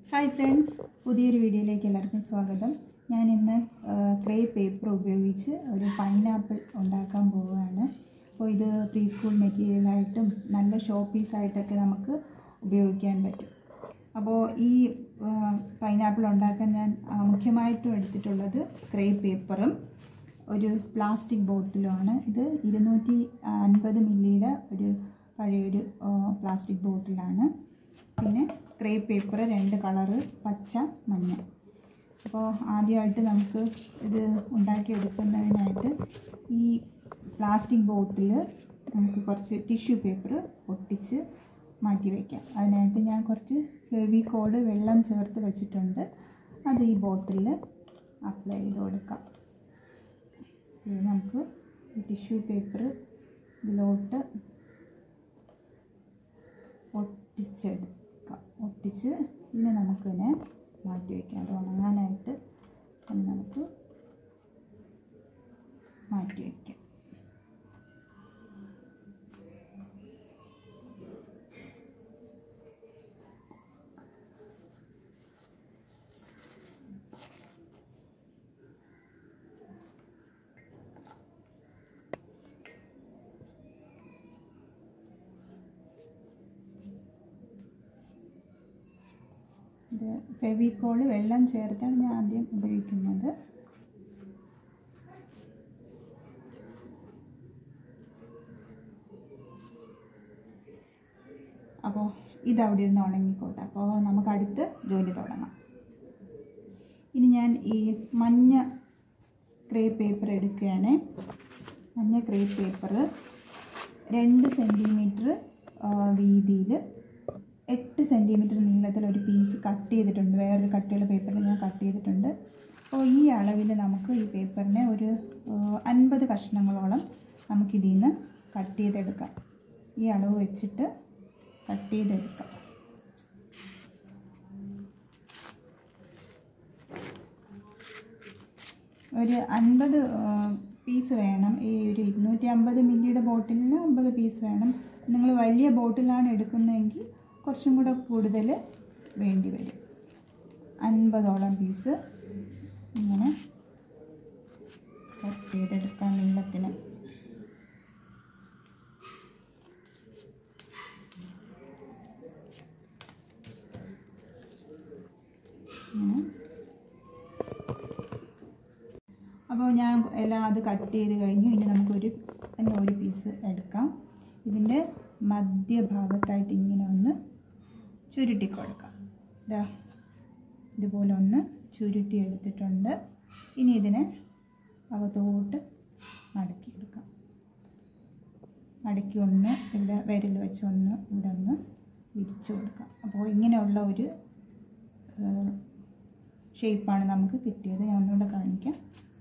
hi friends പുതിയൊരു വീഡിയോയിലേക്ക് എല്ലാവർക്കും സ്വാഗതം ഞാൻ ഇന്ന് ക്രേ പേപ്പർ ഉപയോഗിച്ച് ഒരു പൈനാപ്പിൾ ഉണ്ടാക്കാൻ പോവുകയാണ് അപ്പോൾ ഇത് പ്രീ സ്കൂൾ മെറ്റീരിയലായിട്ടും നല്ല ഷോ പീസായിട്ടൊക്കെ നമുക്ക് ഉപയോഗിക്കാൻ പറ്റും അപ്പോൾ ഈ പൈനാപ്പിൾ ഉണ്ടാക്കാൻ ഞാൻ ആ, മുഖ്യമായിട്ടും എടുത്തിട്ടുള്ളത് ക്രേ പേപ്പറും ഒരു പ്ലാസ്റ്റിക് ബോട്ടിലുമാണ് ഇത് ഇരുന്നൂറ്റി അൻപത് മില്ലിയുടെ ഒരു പഴയൊരു ആ, പ്ലാസ്റ്റിക് ബോട്ടിലാണ് പിന്നെ ക്രേ പേപ്പർ രണ്ട് കളറ് പച്ച മഞ്ഞ അപ്പോൾ ആദ്യമായിട്ട് നമുക്ക് ഇത് ഉണ്ടാക്കിയെടുക്കുന്നതിനായിട്ട് ഈ പ്ലാസ്റ്റിക് ബോട്ടിൽ നമുക്ക് കുറച്ച് ടിഷ്യൂ പേപ്പർ ഒട്ടിച്ച് മാറ്റി വയ്ക്കാം അതിനായിട്ട് ഞാൻ കുറച്ച് ഫെവിക്കോള് വെള്ളം ചേർത്ത് വെച്ചിട്ടുണ്ട് അത് ഈ ബോട്ടിൽ അപ്ലൈ ചെയ്ത് കൊടുക്കാം ഇത് നമുക്ക് ഈ ടിഷ്യൂ പേപ്പർ ഇതിലോട്ട് ഒട്ടിച്ചെടുക്കാം ഒട്ടിച്ച് ഇതിനെ നമുക്കിതിനെ മാറ്റി വയ്ക്കാം അത് ഉണങ്ങാനായിട്ട് അത് നമുക്ക് മാറ്റി വയ്ക്കാം ഇത് ഫെവിക്കോള് വെള്ളം ചേർത്താണ് ഞാൻ ആദ്യം ഉപയോഗിക്കുന്നത് അപ്പോൾ ഇതവിടെ ഇരുന്ന് ഉണങ്ങിക്കോട്ടെ അപ്പോൾ നമുക്ക് അടുത്ത് ജോലി തുടങ്ങാം ഇനി ഞാൻ ഈ മഞ്ഞ ക്രേ പേപ്പർ എടുക്കുകയാണ് മഞ്ഞ ക്രേ പേപ്പർ രണ്ട് സെൻറ്റിമീറ്റർ വീതിയിൽ എട്ട് സെൻറ്റിമീറ്റർ നീളത്തിൽ ഒരു പീസ് കട്ട് ചെയ്തിട്ടുണ്ട് വേറൊരു കട്ടിയുള്ള പേപ്പറിൽ ഞാൻ കട്ട് ചെയ്തിട്ടുണ്ട് അപ്പോൾ ഈ അളവിൽ നമുക്ക് ഈ പേപ്പറിനെ ഒരു അൻപത് കഷ്ണങ്ങളോളം നമുക്കിതിൽ നിന്ന് കട്ട് ചെയ്തെടുക്കാം ഈ അളവ് വെച്ചിട്ട് കട്ട് ചെയ്തെടുക്കാം ഒരു അൻപത് പീസ് വേണം ഈ ഒരു ഇരുന്നൂറ്റി അമ്പത് മില്ലിയുടെ ബോട്ടിലിന് അമ്പത് പീസ് വേണം നിങ്ങൾ വലിയ ബോട്ടിലാണ് എടുക്കുന്നതെങ്കിൽ കുറച്ചും കൂടെ കൂടുതൽ വേണ്ടി വരും അൻപതോളം പീസ് ഇങ്ങനെ കട്ട് ചെയ്തെടുക്കാം നീളത്തിന് ഇങ്ങനെ അപ്പോൾ ഞാൻ എല്ലാം അത് കട്ട് ചെയ്ത് കഴിഞ്ഞു ഇനി നമുക്കൊരു തന്നെ ഒരു പീസ് എടുക്കാം ഇതിൻ്റെ മധ്യഭാഗത്തായിട്ട് ഇങ്ങനെ ഒന്ന് ചുരുട്ടി കൊടുക്കാം ഇതാ ഇതുപോലെ ഒന്ന് ചുരുട്ടി എടുത്തിട്ടുണ്ട് ഇനി ഇതിനെ അകത്തോട്ട് മടക്കി എടുക്കാം മടക്കി ഒന്ന് ഇവിടെ വിരൽ വെച്ച് ഒന്ന് ഇവിടെ ഒന്ന് വിരിച്ചു കൊടുക്കാം അപ്പോൾ ഇങ്ങനെയുള്ള ഒരു ഷേപ്പാണ് നമുക്ക് കിട്ടിയത് ഞാൻ ഒന്നുകൂടെ കാണിക്കാം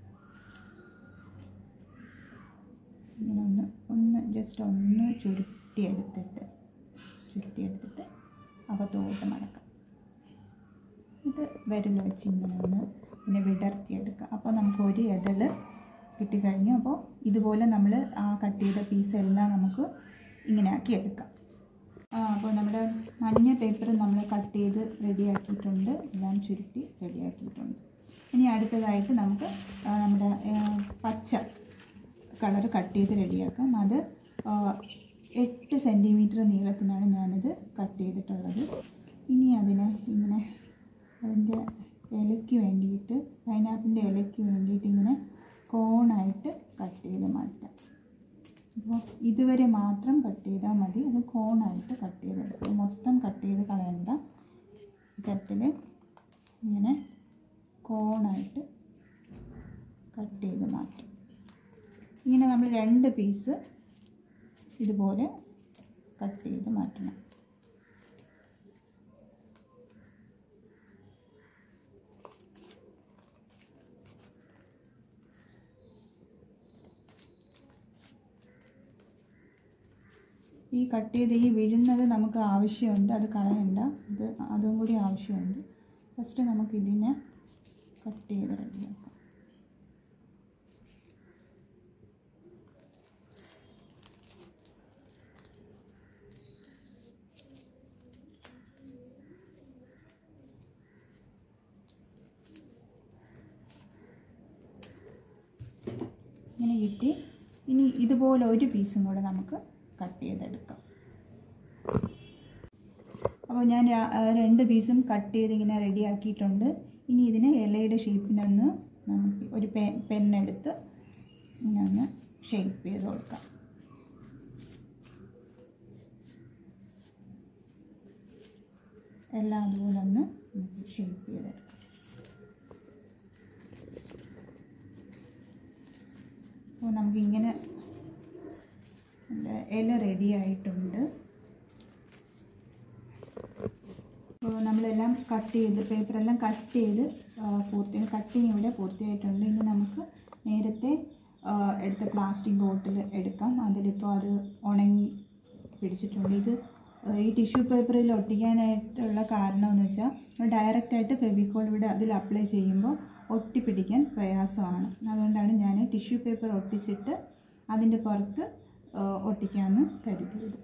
ഇങ്ങനെ ഒന്ന് ഒന്ന് ജസ്റ്റ് ഒന്ന് ചുരുട്ടിയെടുത്തിട്ട് ചുരുട്ടിയെടുത്തിട്ട് അകത്തോട്ട് മടക്കാം ഇത് വിരൽ വെച്ച് ഇങ്ങനെ ഒന്ന് പിന്നെ വിടർത്തിയെടുക്കുക അപ്പോൾ നമുക്ക് ഒരു എതൾ കിട്ടിക്കഴിഞ്ഞു അപ്പോൾ ഇതുപോലെ നമ്മൾ ആ കട്ട് ചെയ്ത പീസ് എല്ലാം നമുക്ക് ഇങ്ങനെ ആക്കി എടുക്കാം ആ അപ്പോൾ നമ്മുടെ മഞ്ഞ പേപ്പർ നമ്മൾ കട്ട് ചെയ്ത് റെഡിയാക്കിയിട്ടുണ്ട് എല്ലാം ചുരുട്ടി റെഡിയാക്കിയിട്ടുണ്ട് ഇനി അടുത്തതായിട്ട് നമുക്ക് ആ, നമ്മുടെ ആ, പച്ച കളർ കട്ട് ചെയ്ത് റെഡിയാക്കാം അത് ആ, എട്ട് സെൻറ്റിമീറ്റർ നീളത്തിനാണ് ഞാനിത് കട്ട് ചെയ്തിട്ടുള്ളത് ഇനി അതിനെ ഇങ്ങനെ അതിൻ്റെ ഇലയ്ക്ക് വേണ്ടിയിട്ട് പൈനാപ്പിളിൻ്റെ ഇലയ്ക്ക് വേണ്ടിയിട്ട് ഇങ്ങനെ കോണായിട്ട് കട്ട് ചെയ്ത് മാറ്റാം അപ്പോൾ ഇതുവരെ മാത്രം കട്ട് ചെയ്താൽ മതി അത് കോണായിട്ട് കട്ട് ചെയ്തെടുക്കും മൊത്തം കട്ട് ചെയ്ത് കളയണ്ട തരത്തിൽ ഇങ്ങനെ കോണായിട്ട് കട്ട് ചെയ്ത് മാറ്റും ഇങ്ങനെ നമ്മൾ രണ്ട് പീസ് ഇതുപോലെ കട്ട് ചെയ്ത് മാറ്റണം ഈ കട്ട് ചെയ്ത് ഈ വിഴുന്നത് നമുക്ക് ആവശ്യമുണ്ട് അത് കളയണ്ട ഇത് അതും കൂടി ആവശ്യമുണ്ട് ഫസ്റ്റ് നമുക്ക് ഇതിനെ കട്ട് ചെയ്ത് റെഡിയാക്കാം കിട്ടി ഇനി ഇതുപോലെ ഒരു പീസും കൂടെ നമുക്ക് കട്ട് ചെയ്തെടുക്കാം അപ്പോൾ ഞാൻ രാ- ആ, രണ്ട് പീസും കട്ട് ചെയ്ത് ഇങ്ങനെ റെഡി ആക്കിയിട്ടുണ്ട് ഇനി ഇതിന് ഇലയുടെ ഷേപ്പിനൊന്ന് നമുക്ക് ഒരു പെ പെന്നെടുത്ത് ഇങ്ങനെ ഒന്ന് ഷേപ്പ് ചെയ്ത് കൊടുക്കാം എല്ലാം അതുപോലെ ഒന്ന് നമുക്ക് ഷേപ്പ് ചെയ്തെടുക്കാം അപ്പോൾ നമുക്കിങ്ങനെ നമ്മുടെ ഇല റെഡി ആയിട്ടുണ്ട് അപ്പോൾ നമ്മളെല്ലാം കട്ട് ചെയ്ത് പേപ്പറെല്ലാം കട്ട് ചെയ്ത് ആ, പൂർത്തി കട്ടിങ് ഇവിടെ പൂർത്തിയായിട്ടുണ്ട് ഇനി നമുക്ക് നേരത്തെ ആ, എടുത്ത പ്ലാസ്റ്റിക് ബോട്ടിൽ എടുക്കാം അതിലിപ്പോൾ അത് ഉണങ്ങി പിടിച്ചിട്ടുണ്ട് ഇത് ഈ ടിഷ്യൂ പേപ്പറിൽ ഒട്ടിക്കാനായിട്ടുള്ള കാരണം എന്ന് വെച്ചാൽ ഡയറക്റ്റായിട്ട് ഫെവിക്കോൾ ഇവിടെ അതിൽ അപ്ലൈ ചെയ്യുമ്പോൾ ഒട്ടിപ്പിടിക്കാൻ പ്രയാസമാണ് അതുകൊണ്ടാണ് ഞാൻ ടിഷ്യൂ പേപ്പർ ഒട്ടിച്ചിട്ട് അതിൻ്റെ പുറത്ത് ആ, ഒട്ടിക്കാമെന്ന് കരുതിയത്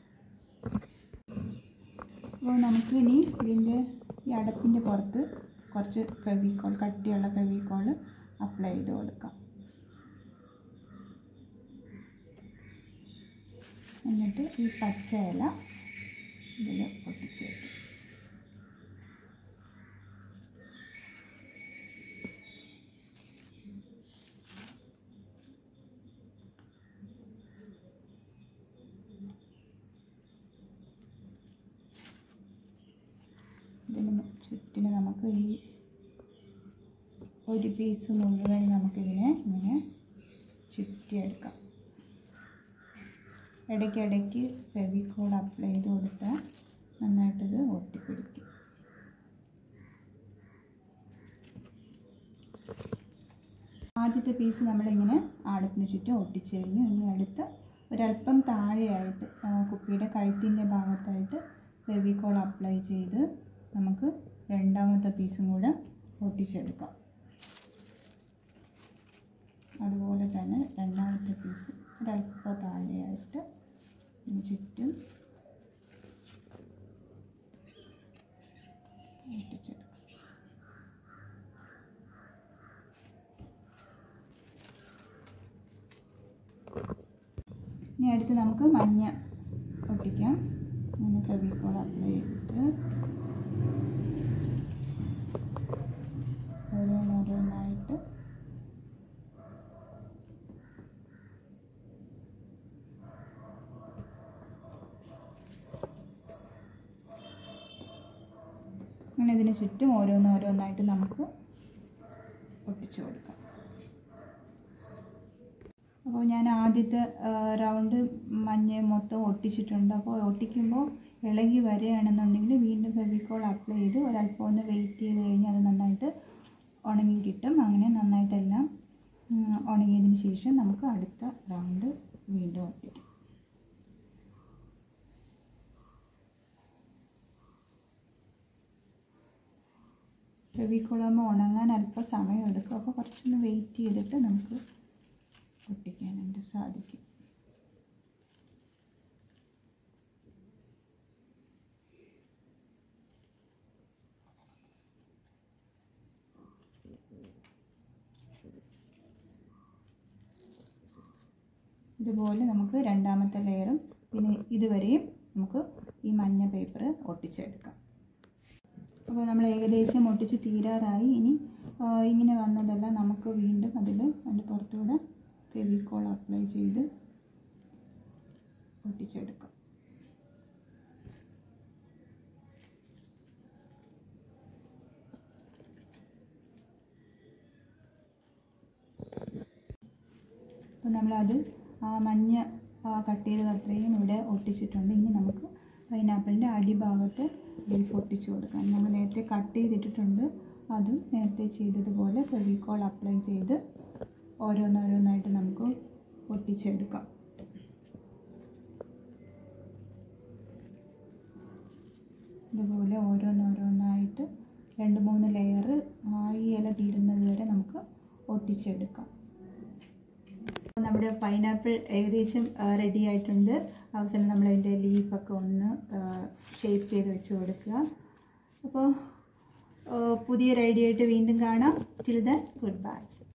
അപ്പോൾ നമുക്ക് ഇനി ഇതിൻ്റെ ഈ അടപ്പിൻ്റെ പുറത്ത് കുറച്ച് ഫെവിക്കോൾ കട്ടിയുള്ള ഫെവിക്കോൾ അപ്ലൈ ചെയ്ത് കൊടുക്കാം എന്നിട്ട് ഈ പച്ച ഇല ഇതിൽ ഒട്ടിച്ച് വയ്ക്കും ഇതിന് ചുറ്റിന് നമുക്ക് ഈ ഒരു പീസ് മുഴുവൻ നമുക്കിതിനെ ഇങ്ങനെ ചുറ്റിയെടുക്കാം ഇടയ്ക്കിടയ്ക്ക് ഫെവിക്കോൾ അപ്ലൈ ചെയ്ത് കൊടുത്താൽ നന്നായിട്ടിത് ഒട്ടിപ്പിടിക്കും ആദ്യത്തെ പീസ് നമ്മളിങ്ങനെ അടുപ്പിന് ചുറ്റും ഒട്ടിച്ച് കഴിഞ്ഞു ഇനി അടുത്ത് ഒരല്പം താഴെയായിട്ട് ആ, കുപ്പിയുടെ കഴുത്തിൻ്റെ ഭാഗത്തായിട്ട് ഫെവിക്കോൾ അപ്ലൈ ചെയ്ത് നമുക്ക് രണ്ടാമത്തെ പീസും കൂടെ ഒട്ടിച്ചെടുക്കാം അതുപോലെ തന്നെ രണ്ടാമത്തെ പീസ് ഒരല്പം താഴെയായിട്ട് ഇതിന് ചുറ്റും ഒട്ടിച്ചെടുക്കാം ഇനി അടുത്ത് നമുക്ക് മഞ്ഞ ഒട്ടിക്കാം അങ്ങനെ ഫെവിക്കോൾ അപ്ലൈ ചെയ്തിട്ട് ഓരോന്നോരോന്നായിട്ട് അങ്ങനെ ഇതിന് ചുറ്റും ഓരോന്നോരോന്നായിട്ട് നമുക്ക് ഒട്ടിച്ചു കൊടുക്കാം അപ്പോൾ ഞാൻ ആദ്യത്തെ റൗണ്ട് മഞ്ഞ മൊത്തം ഒട്ടിച്ചിട്ടുണ്ട് അപ്പോൾ ഒട്ടിക്കുമ്പോൾ ഇളകി വരികയാണെന്നുണ്ടെങ്കിൽ വീണ്ടും ഫെവിക്കോൾ അപ്ലൈ ചെയ്ത് ഒരല്പം ഒന്ന് വെയിറ്റ് ചെയ്ത് കഴിഞ്ഞാൽ അത് നന്നായിട്ട് ഉണങ്ങി കിട്ടും അങ്ങനെ നന്നായിട്ടെല്ലാം ഉം, ഉണങ്ങിയതിന് ശേഷം നമുക്ക് അടുത്ത റൗണ്ട് വീണ്ടും ഒട്ടിക്കാം ഫെവിക്കോളാകുമ്പോൾ ഉണങ്ങാൻ അല്പം സമയം എടുക്കും അപ്പോൾ കുറച്ചൊന്ന് വെയിറ്റ് ചെയ്തിട്ട് നമുക്ക് ഒട്ടിക്കാനായിട്ട് സാധിക്കും ഇതുപോലെ നമുക്ക് രണ്ടാമത്തെ ലെയറും പിന്നെ ഇതുവരെയും നമുക്ക് ഈ മഞ്ഞ പേപ്പർ ഒട്ടിച്ചെടുക്കാം അപ്പോൾ നമ്മൾ ഏകദേശം ഒട്ടിച്ച് തീരാറായി ഇനി ആ, ഇങ്ങനെ വന്നതെല്ലാം നമുക്ക് വീണ്ടും അതിൽ അതിൻ്റെ പുറത്തൂടെ ഫെവിക്കോൾ അപ്ലൈ ചെയ്ത് ഒട്ടിച്ചെടുക്കാം അപ്പോൾ നമ്മളത് ആ മഞ്ഞ കട്ട് ചെയ്തത് അത്രയും ഇവിടെ ഒട്ടിച്ചിട്ടുണ്ട് ഇനി നമുക്ക് പൈനാപ്പിളിൻ്റെ അടിഭാഗത്ത് ലീഫ് ഒട്ടിച്ചു കൊടുക്കാം നമ്മൾ നേരത്തെ കട്ട് ചെയ്തിട്ടിട്ടുണ്ട് അതും നേരത്തെ ചെയ്തതുപോലെ ഫെവിക്കോൾ അപ്ലൈ ചെയ്ത് ഓരോന്നോരോന്നായിട്ട് നമുക്ക് ഒട്ടിച്ചെടുക്കാം ഇതുപോലെ ഓരോന്നോരോന്നായിട്ട് രണ്ട് മൂന്ന് ലെയർ ഈ ഇല തീരുന്നത് വരെ നമുക്ക് ഒട്ടിച്ചെടുക്കാം നമ്മുടെ പൈനാപ്പിൾ ഏകദേശം റെഡി ആയിട്ടുണ്ട് അവസാനം നമ്മൾ അതിൻ്റെ ലീഫൊക്കെ ഒന്ന് ഷേപ്പ് ചെയ്ത് വെച്ച് കൊടുക്കുക അപ്പോൾ പുതിയൊരു ഐഡിയ ആയിട്ട് വീണ്ടും കാണാം ടിൽ ദൻ ഗുഡ് ബൈ